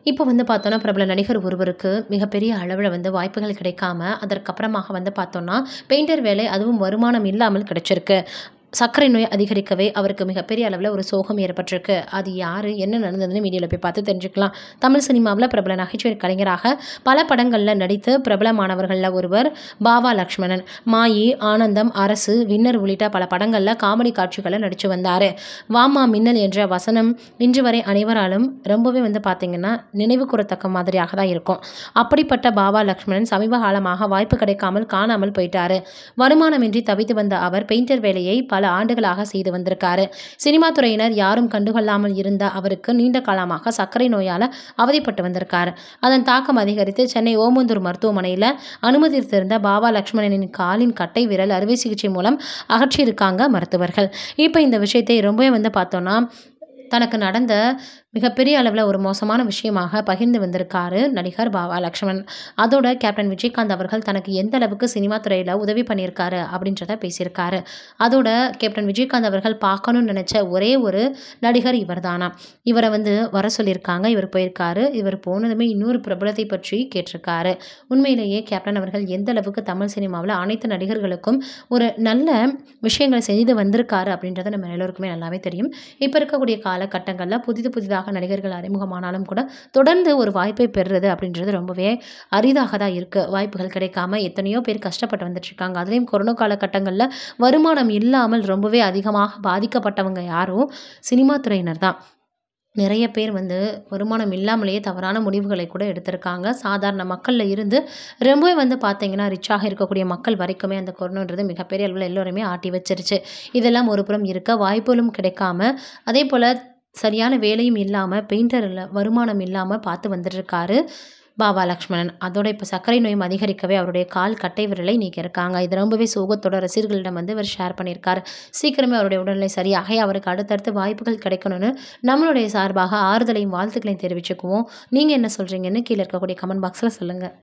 இப்போ வந்து பார்த்தோன்னா பிரபல நடிகர் ஒருவருக்கு மிகப்பெரிய அளவில் வந்து வாய்ப்புகள் கிடைக்காம அதற்கப்புறமாக வந்து பார்த்தோன்னா பெயிண்டர் வேலை அதுவும் வருமானம் இல்லாமல் கிடைச்சிருக்கு சர்க்கரை நோய் அதிகரிக்கவே அவருக்கு மிகப்பெரிய அளவில் ஒரு சோகம் ஏற்பட்டிருக்கு அது யார் என்ன நடந்ததுன்னு வீடியோவில் போய் பார்த்து தெரிஞ்சுக்கலாம் தமிழ் சினிமாவில் பிரபல நகைச்சுவை கலைஞராக பல படங்களில் நடித்து பிரபலமானவர்களில் ஒருவர் பாவா லக்ஷ்மணன் மாயி ஆனந்தம் அரசு வின்னர் உள்ளிட்ட பல படங்களில் காமெடி காட்சிகளை நடித்து வந்தார் வாமா மின்னல் என்ற வசனம் இன்று வரை அனைவராலும் ரொம்பவே வந்து பார்த்திங்கன்னா நினைவு கூறத்தக்க மாதிரியாக தான் இருக்கும் அப்படிப்பட்ட பாபா லக்ஷ்மணன் சமீப காலமாக வாய்ப்பு கிடைக்காமல் காணாமல் போயிட்டாரு வருமானமின்றி தவித்து வந்த அவர் பெயிண்டர் வேலையை பல ஆண்டுகளாக செய்து வந்திருக்காரு சினிமா துறையினர் யாரும் கண்டுகொள்ளாமல் இருந்த அவருக்கு நீண்ட காலமாக சர்க்கரை நோயால் அவதிப்பட்டு வந்திருக்காரு அதன் தாக்கம் அதிகரித்து சென்னை ஓமந்தூர் மருத்துவமனையில் அனுமதித்திருந்த பாபா லக்ஷ்மணனின் காலின் கட்டை விரல் அறுவை சிகிச்சை மூலம் அகற்றியிருக்காங்க மருத்துவர்கள் இப்போ இந்த விஷயத்தை ரொம்பவே வந்து பார்த்தோன்னா தனக்கு நடந்த மிகப்பெரிய அளவில் ஒரு மோசமான விஷயமாக பகிர்ந்து வந்திருக்காரு நடிகர் பாபா லக்ஷ்மண் அதோட கேப்டன் விஜயகாந்த் அவர்கள் தனக்கு எந்த அளவுக்கு சினிமா துறையில் உதவி பண்ணியிருக்காரு அப்படின்றத பேசியிருக்காரு அதோட கேப்டன் விஜயகாந்த் அவர்கள் பார்க்கணும்னு நினச்ச ஒரே ஒரு நடிகர் இவர் தானா இவரை வந்து வர சொல்லியிருக்காங்க இவர் போயிருக்காரு இவர் போனதுமே இன்னொரு பிரபலத்தை பற்றி கேட்டிருக்காரு உண்மையிலேயே கேப்டன் அவர்கள் எந்த அளவுக்கு தமிழ் சினிமாவில் அனைத்து நடிகர்களுக்கும் ஒரு நல்ல விஷயங்களை செய்து வந்திருக்காரு அப்படின்றத நம்ம எல்லோருக்குமே நல்லாவே தெரியும் இப்போ இருக்கக்கூடிய காலகட்டங்களில் புதிது புதிதாக நடிகர்கள் அறிமுகமானாலும் கூட தொடர்ந்து ஒரு வாய்ப்பை பெறுறது அப்படின்றது ரொம்பவே அரிதாக தான் இருக்குது வாய்ப்புகள் கிடைக்காம எத்தனையோ பேர் கஷ்டப்பட்டு வந்துட்டுருக்காங்க அதுலேயும் கொரோனா காலகட்டங்களில் வருமானம் இல்லாமல் ரொம்பவே அதிகமாக பாதிக்கப்பட்டவங்க யாரும் சினிமா துறையினர் தான் நிறைய பேர் வந்து வருமானம் இல்லாமலேயே தவறான முடிவுகளை கூட எடுத்திருக்காங்க சாதாரண மக்களில் இருந்து ரொம்பவே வந்து பார்த்தீங்கன்னா ரிச்சாக இருக்கக்கூடிய மக்கள் வரைக்குமே அந்த கொரோனான்றது மிகப்பெரிய அளவில் எல்லோருமே ஆட்டி வச்சிருச்சு இதெல்லாம் ஒரு புறம் இருக்க வாய்ப்புகளும் கிடைக்காம அதே போல் சரியான வேலையும் இல்லாமல் பெயிண்டரில் வருமானம் இல்லாமல் பார்த்து வந்துட்டுருக்காரு பாபா லக்ஷ்மணன் அதோட இப்போ சர்க்கரை நோயும் அதிகரிக்கவே அவருடைய கால் கட்டை விரலை நீக்கியிருக்காங்க இது ரொம்பவே சோகத்தோட ரசிகர்களிடம் வந்து இவர் ஷேர் பண்ணியிருக்காரு சீக்கிரமே அவருடைய உடல்நிலை சரியாக அவருக்கு அடுத்தடுத்து வாய்ப்புகள் கிடைக்கணும்னு நம்மளுடைய சார்பாக ஆறுதலையும் வாழ்த்துக்களையும் தெரிவிச்சுக்குவோம் நீங்கள் என்ன சொல்கிறீங்கன்னு கீழே இருக்கக்கூடிய கமெண்ட் பாக்ஸில் சொல்லுங்கள்